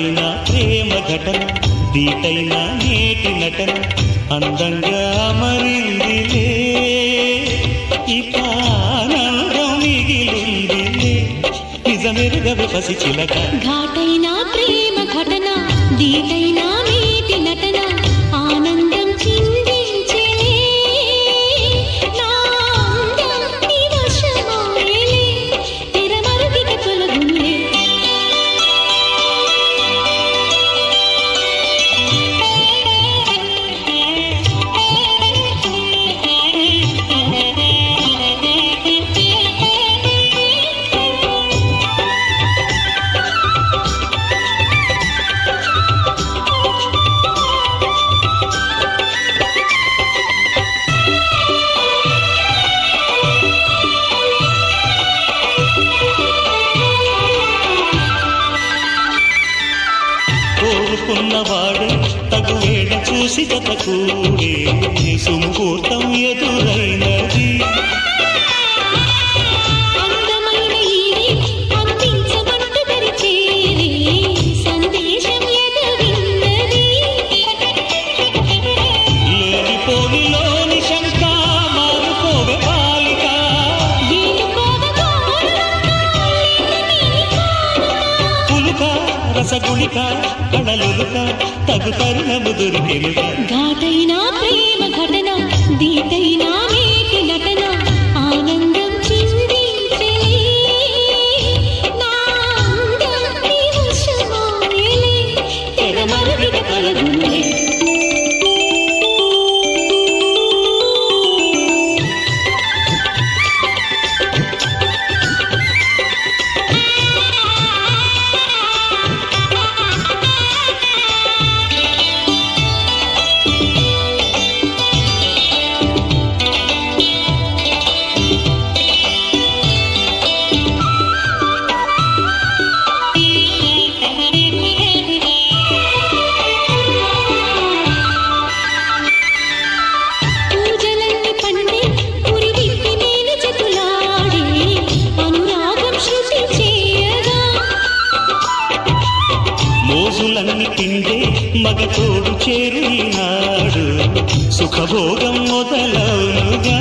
ఘాటైన ప్రేమ ఘటన దీటైన నేటి నటన అందంగా మరిందిలే ఇక ఆనందం మిగిలిందిలే నిజమెరుగవి పసి చిలక ఘాటైన ప్రేమ ఘటన దీటైన నీటి నటన ఆనందం చిందించెలే నా అందం నీ వశమాయలే తెరమరుగిక తొలగునులే కోరుకున్నవాడు తగు వేడ చూసి జత కూడే సుముహూర్తం ఎదురైనది అందమైన ఈడి అందించమంటూ తెరిచేరి సందేశం ఎదురున్నది లేనిపోనిలోని శంక మారుకోవే బాలిక పులుక రసగుళిక కళలులుక తగు తరుణము దొరికెనుక ఘాటైన ప్రేమ ఘటన దీటైన నేటి నటన ఆనందం చిందించే నా అందం నీ వశమాయలే తెరమరుగిన కలగునులే పూజలన్నీ పండి పురివిప్పి నేను చెతులాడే అనురాగం శృతి చేయగా మోజులన్నీ పిండే మగ తోడు చేరు ఈనాడు సుఖభోగం మొదలవునుగా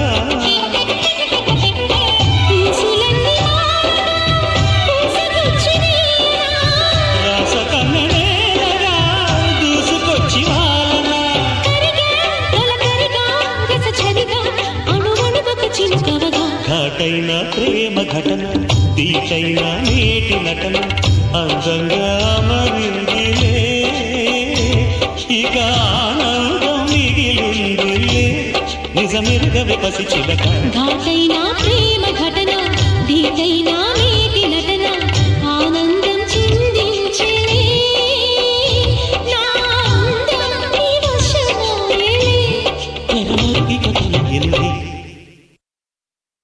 పూసులన్నీ పూసుకొచ్చినీరా రాసకన్నడేలగా దూసుకొచ్చి వాలనా కరిగా తొలకరిగా రసచరిగా అణువణువొక చిలుకవగా ఘాటైన ప్రేమ ఘటన దీటైన నేటి నటన అందంగా మరిందిలే ఇక ఆనందం మిగిలిందిలే నిజమెరుగవి పసి చిలక ఘాటైన ప్రేమ ఘటన